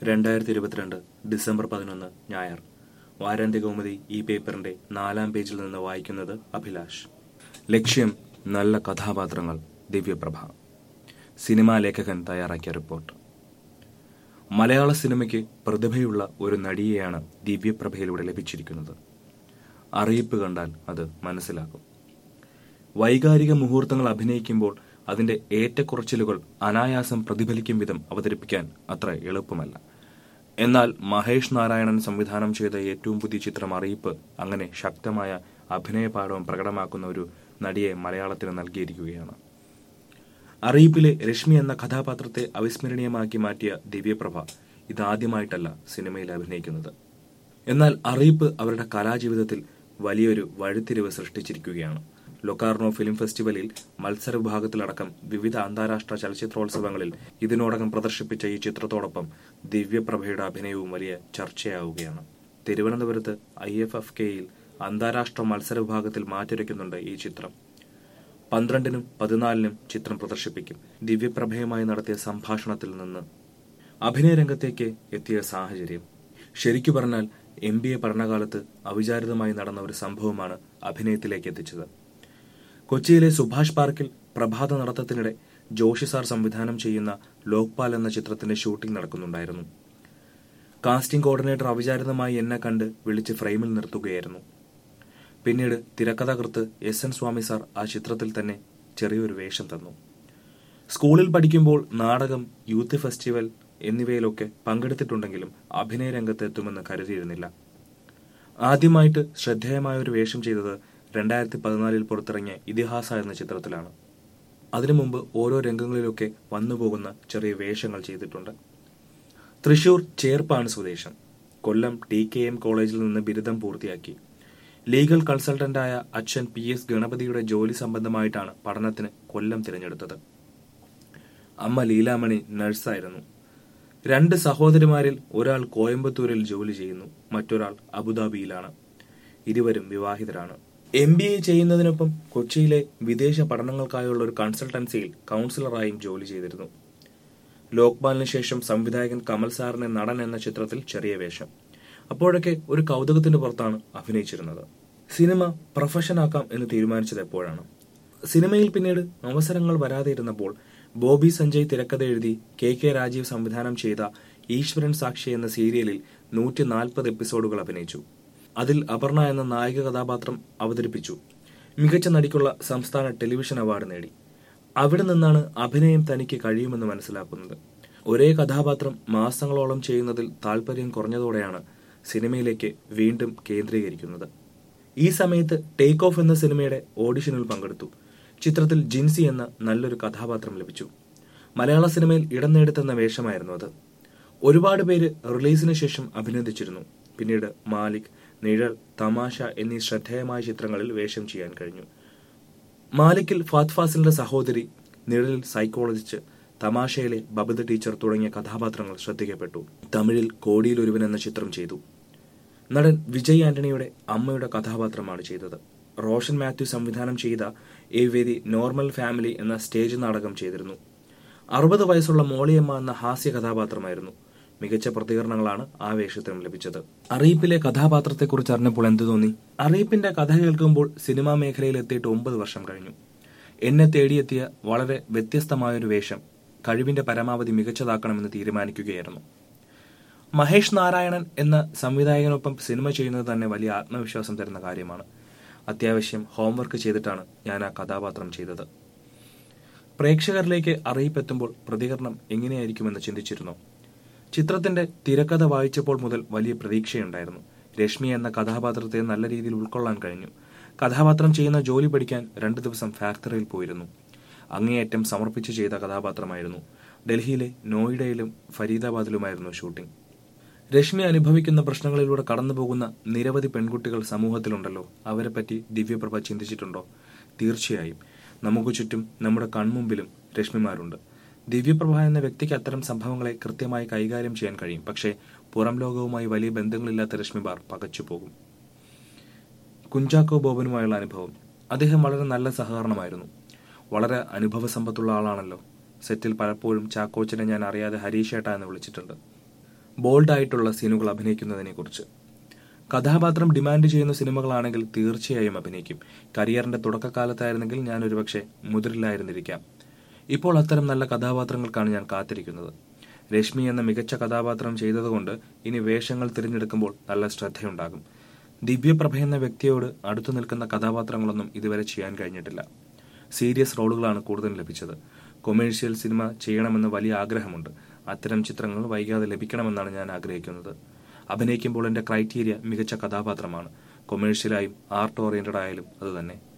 രണ്ടായിരത്തി ഇരുപത്തിരണ്ട് ഡിസംബർ പതിനൊന്ന് ഞായർ വാരാന്ത്യ കൗമുദി ഈ പേപ്പറിന്റെ നാലാം പേജിൽ നിന്ന് വായിക്കുന്നത് അഭിലാഷ് ലക്ഷ്യം നല്ല കഥാപാത്രങ്ങൾ ദിവ്യപ്രഭ സിനിമാ ലേഖകൻ തയ്യാറാക്കിയ റിപ്പോർട്ട് മലയാള സിനിമയ്ക്ക് പ്രതിഭയുള്ള ഒരു നടിയെയാണ് ദിവ്യപ്രഭയിലൂടെ ലഭിച്ചിരിക്കുന്നത് അറിയിപ്പ് കണ്ടാൽ അത് മനസ്സിലാക്കും വൈകാരിക മുഹൂർത്തങ്ങൾ അഭിനയിക്കുമ്പോൾ അതിന്റെ ഏറ്റക്കുറച്ചിലുകൾ അനായാസം പ്രതിഫലിക്കും വിധം അവതരിപ്പിക്കാൻ അത്ര എളുപ്പമല്ല എന്നാൽ മഹേഷ് നാരായണൻ സംവിധാനം ചെയ്ത ഏറ്റവും പുതിയ ചിത്രം അറിയിപ്പ് അങ്ങനെ ശക്തമായ അഭിനയ പാഠവും പ്രകടമാക്കുന്ന ഒരു നടിയെ മലയാളത്തിന് നൽകിയിരിക്കുകയാണ് അറിയിപ്പിലെ രശ്മി എന്ന കഥാപാത്രത്തെ അവിസ്മരണീയമാക്കി മാറ്റിയ ദിവ്യപ്രഭ ഇതാദ്യമായിട്ടല്ല സിനിമയിൽ അഭിനയിക്കുന്നത് എന്നാൽ അറിയിപ്പ് അവരുടെ കലാജീവിതത്തിൽ വലിയൊരു വഴിത്തിരിവ് സൃഷ്ടിച്ചിരിക്കുകയാണ് ലൊക്കാർണോ ഫിലിം ഫെസ്റ്റിവലിൽ മത്സര വിഭാഗത്തിലടക്കം വിവിധ അന്താരാഷ്ട്ര ചലച്ചിത്രോത്സവങ്ങളിൽ ഇതിനോടകം പ്രദർശിപ്പിച്ച ഈ ചിത്രത്തോടൊപ്പം ദിവ്യപ്രഭയുടെ അഭിനയവും വലിയ ചർച്ചയാവുകയാണ് തിരുവനന്തപുരത്ത് ഐ എഫ് എഫ് കെയിൽ അന്താരാഷ്ട്ര മത്സര വിഭാഗത്തിൽ മാറ്റുരയ്ക്കുന്നുണ്ട് ഈ ചിത്രം പന്ത്രണ്ടിനും പതിനാലിനും ചിത്രം പ്രദർശിപ്പിക്കും ദിവ്യപ്രഭയുമായി നടത്തിയ സംഭാഷണത്തിൽ നിന്ന് അഭിനയ രംഗത്തേക്ക് എത്തിയ സാഹചര്യം ശരിക്കു പറഞ്ഞാൽ എം ബി എ പഠനകാലത്ത് അവിചാരിതമായി നടന്ന ഒരു സംഭവമാണ് അഭിനയത്തിലേക്ക് എത്തിച്ചത് കൊച്ചിയിലെ സുഭാഷ് പാർക്കിൽ പ്രഭാത നടത്തത്തിനിടെ ജോഷി സാർ സംവിധാനം ചെയ്യുന്ന ലോക്പാൽ എന്ന ചിത്രത്തിന്റെ ഷൂട്ടിംഗ് നടക്കുന്നുണ്ടായിരുന്നു കാസ്റ്റിംഗ് കോർഡിനേറ്റർ അവിചാരിതമായി എന്നെ കണ്ട് വിളിച്ച് ഫ്രെയിമിൽ നിർത്തുകയായിരുന്നു പിന്നീട് തിരക്കഥാകൃത്ത് എസ് എൻ സ്വാമി സാർ ആ ചിത്രത്തിൽ തന്നെ ചെറിയൊരു വേഷം തന്നു സ്കൂളിൽ പഠിക്കുമ്പോൾ നാടകം യൂത്ത് ഫെസ്റ്റിവൽ എന്നിവയിലൊക്കെ പങ്കെടുത്തിട്ടുണ്ടെങ്കിലും അഭിനയ രംഗത്ത് എത്തുമെന്ന് കരുതിയിരുന്നില്ല ആദ്യമായിട്ട് ശ്രദ്ധേയമായ ഒരു വേഷം ചെയ്തത് രണ്ടായിരത്തി പതിനാലിൽ പുറത്തിറങ്ങിയ ഇതിഹാസ എന്ന ചിത്രത്തിലാണ് അതിനു മുമ്പ് ഓരോ രംഗങ്ങളിലൊക്കെ വന്നുപോകുന്ന ചെറിയ വേഷങ്ങൾ ചെയ്തിട്ടുണ്ട് തൃശൂർ ചേർപ്പാണ് സ്വദേശം കൊല്ലം ടി കെ എം കോളേജിൽ നിന്ന് ബിരുദം പൂർത്തിയാക്കി ലീഗൽ കൺസൾട്ടന്റായ അച്ഛൻ പി എസ് ഗണപതിയുടെ ജോലി സംബന്ധമായിട്ടാണ് പഠനത്തിന് കൊല്ലം തിരഞ്ഞെടുത്തത് അമ്മ ലീലാമണി നഴ്സായിരുന്നു രണ്ട് സഹോദരിമാരിൽ ഒരാൾ കോയമ്പത്തൂരിൽ ജോലി ചെയ്യുന്നു മറ്റൊരാൾ അബുദാബിയിലാണ് ഇരുവരും വിവാഹിതരാണ് എം ബി എ ചെയ്യുന്നതിനൊപ്പം കൊച്ചിയിലെ വിദേശ പഠനങ്ങൾക്കായുള്ള ഒരു കൺസൾട്ടൻസിയിൽ കൗൺസിലറായും ജോലി ചെയ്തിരുന്നു ലോക്പാലിന് ശേഷം സംവിധായകൻ കമൽ സാറിന്റെ നടൻ എന്ന ചിത്രത്തിൽ ചെറിയ വേഷം അപ്പോഴൊക്കെ ഒരു കൗതുകത്തിന്റെ പുറത്താണ് അഭിനയിച്ചിരുന്നത് സിനിമ പ്രൊഫഷനാക്കാം എന്ന് തീരുമാനിച്ചത് എപ്പോഴാണ് സിനിമയിൽ പിന്നീട് അവസരങ്ങൾ വരാതെ ഇരുന്നപ്പോൾ ബോബി സഞ്ജയ് തിരക്കഥ എഴുതി കെ കെ രാജീവ് സംവിധാനം ചെയ്ത ഈശ്വരൻ സാക്ഷി എന്ന സീരിയലിൽ നൂറ്റി നാൽപ്പത് എപ്പിസോഡുകൾ അഭിനയിച്ചു അതിൽ അപർണ എന്ന നായിക കഥാപാത്രം അവതരിപ്പിച്ചു മികച്ച നടിക്കുള്ള സംസ്ഥാന ടെലിവിഷൻ അവാർഡ് നേടി അവിടെ നിന്നാണ് അഭിനയം തനിക്ക് കഴിയുമെന്ന് മനസ്സിലാക്കുന്നത് ഒരേ കഥാപാത്രം മാസങ്ങളോളം ചെയ്യുന്നതിൽ താല്പര്യം കുറഞ്ഞതോടെയാണ് സിനിമയിലേക്ക് വീണ്ടും കേന്ദ്രീകരിക്കുന്നത് ഈ സമയത്ത് ടേക്ക് ഓഫ് എന്ന സിനിമയുടെ ഓഡിഷനിൽ പങ്കെടുത്തു ചിത്രത്തിൽ ജിൻസി എന്ന നല്ലൊരു കഥാപാത്രം ലഭിച്ചു മലയാള സിനിമയിൽ ഇടം നേടുത്തുന്ന വേഷമായിരുന്നു അത് ഒരുപാട് പേര് റിലീസിന് ശേഷം അഭിനന്ദിച്ചിരുന്നു പിന്നീട് മാലിക് നിഴൽ തമാശ എന്നീ ശ്രദ്ധേയമായ ചിത്രങ്ങളിൽ വേഷം ചെയ്യാൻ കഴിഞ്ഞു മാലിക്കിൽ ഫാത് ഫാസിലിന്റെ സഹോദരി നിഴലിൽ സൈക്കോളജിസ്റ്റ് തമാശയിലെ ബബിത ടീച്ചർ തുടങ്ങിയ കഥാപാത്രങ്ങൾ ശ്രദ്ധിക്കപ്പെട്ടു തമിഴിൽ കോടിയിൽ ഒരുവൻ എന്ന ചിത്രം ചെയ്തു നടൻ വിജയ് ആന്റണിയുടെ അമ്മയുടെ കഥാപാത്രമാണ് ചെയ്തത് റോഷൻ മാത്യു സംവിധാനം ചെയ്ത എ വേദി നോർമൽ ഫാമിലി എന്ന സ്റ്റേജ് നാടകം ചെയ്തിരുന്നു അറുപത് വയസ്സുള്ള മോളിയമ്മ എന്ന ഹാസ്യ കഥാപാത്രമായിരുന്നു മികച്ച പ്രതികരണങ്ങളാണ് ആ വേഷത്തിനും ലഭിച്ചത് അറിയിപ്പിലെ കഥാപാത്രത്തെക്കുറിച്ച് അറിഞ്ഞപ്പോൾ എന്തു തോന്നി അറിയിപ്പിന്റെ കഥ കേൾക്കുമ്പോൾ സിനിമാ മേഖലയിൽ എത്തിയിട്ട് ഒമ്പത് വർഷം കഴിഞ്ഞു എന്നെ തേടിയെത്തിയ വളരെ വ്യത്യസ്തമായൊരു വേഷം കഴിവിന്റെ പരമാവധി മികച്ചതാക്കണമെന്ന് തീരുമാനിക്കുകയായിരുന്നു മഹേഷ് നാരായണൻ എന്ന സംവിധായകനൊപ്പം സിനിമ ചെയ്യുന്നത് തന്നെ വലിയ ആത്മവിശ്വാസം തരുന്ന കാര്യമാണ് അത്യാവശ്യം ഹോംവർക്ക് ചെയ്തിട്ടാണ് ഞാൻ ആ കഥാപാത്രം ചെയ്തത് പ്രേക്ഷകരിലേക്ക് അറിയിപ്പെത്തുമ്പോൾ പ്രതികരണം എങ്ങനെയായിരിക്കുമെന്ന് ചിന്തിച്ചിരുന്നു ചിത്രത്തിന്റെ തിരക്കഥ വായിച്ചപ്പോൾ മുതൽ വലിയ പ്രതീക്ഷയുണ്ടായിരുന്നു രശ്മി എന്ന കഥാപാത്രത്തെ നല്ല രീതിയിൽ ഉൾക്കൊള്ളാൻ കഴിഞ്ഞു കഥാപാത്രം ചെയ്യുന്ന ജോലി പഠിക്കാൻ രണ്ടു ദിവസം ഫാക്ടറിയിൽ പോയിരുന്നു അങ്ങേയറ്റം സമർപ്പിച്ച് ചെയ്ത കഥാപാത്രമായിരുന്നു ഡൽഹിയിലെ നോയിഡയിലും ഫരീദാബാദിലുമായിരുന്നു ഷൂട്ടിംഗ് രശ്മി അനുഭവിക്കുന്ന പ്രശ്നങ്ങളിലൂടെ കടന്നുപോകുന്ന നിരവധി പെൺകുട്ടികൾ സമൂഹത്തിലുണ്ടല്ലോ അവരെപ്പറ്റി ദിവ്യപ്രഭ ചിന്തിച്ചിട്ടുണ്ടോ തീർച്ചയായും നമുക്ക് ചുറ്റും നമ്മുടെ കൺമുമ്പിലും രശ്മിമാരുണ്ട് ദിവ്യപ്രഭ എന്ന വ്യക്തിക്ക് അത്തരം സംഭവങ്ങളെ കൃത്യമായി കൈകാര്യം ചെയ്യാൻ കഴിയും പക്ഷേ പുറം ലോകവുമായി വലിയ ബന്ധങ്ങളില്ലാത്ത രശ്മിമാർ പകച്ചുപോകും കുഞ്ചാക്കോ ബോബനുമായുള്ള അനുഭവം അദ്ദേഹം വളരെ നല്ല സഹകരണമായിരുന്നു വളരെ അനുഭവ സമ്പത്തുള്ള ആളാണല്ലോ സെറ്റിൽ പലപ്പോഴും ചാക്കോച്ചനെ ഞാൻ അറിയാതെ ഹരീഷേട്ട എന്ന് വിളിച്ചിട്ടുണ്ട് ബോൾഡായിട്ടുള്ള സീനുകൾ അഭിനയിക്കുന്നതിനെക്കുറിച്ച് കഥാപാത്രം ഡിമാൻഡ് ചെയ്യുന്ന സിനിമകളാണെങ്കിൽ തീർച്ചയായും അഭിനയിക്കും കരിയറിന്റെ തുടക്കകാലത്തായിരുന്നെങ്കിൽ ഞാൻ ഒരുപക്ഷെ മുതിരില്ലായിരുന്നിരിക്കാം ഇപ്പോൾ അത്തരം നല്ല കഥാപാത്രങ്ങൾക്കാണ് ഞാൻ കാത്തിരിക്കുന്നത് രശ്മി എന്ന മികച്ച കഥാപാത്രം ചെയ്തതുകൊണ്ട് ഇനി വേഷങ്ങൾ തിരഞ്ഞെടുക്കുമ്പോൾ നല്ല ശ്രദ്ധയുണ്ടാകും ദിവ്യപ്രഭ എന്ന വ്യക്തിയോട് അടുത്തു നിൽക്കുന്ന കഥാപാത്രങ്ങളൊന്നും ഇതുവരെ ചെയ്യാൻ കഴിഞ്ഞിട്ടില്ല സീരിയസ് റോളുകളാണ് കൂടുതൽ ലഭിച്ചത് കൊമേഴ്ഷ്യൽ സിനിമ ചെയ്യണമെന്ന് വലിയ ആഗ്രഹമുണ്ട് അത്തരം ചിത്രങ്ങൾ വൈകാതെ ലഭിക്കണമെന്നാണ് ഞാൻ ആഗ്രഹിക്കുന്നത് അഭിനയിക്കുമ്പോൾ എന്റെ ക്രൈറ്റീരിയ മികച്ച കഥാപാത്രമാണ് കൊമേഴ്ഷ്യലായും ആർട്ട് ഓറിയന്റഡ് ആയാലും അതുതന്നെ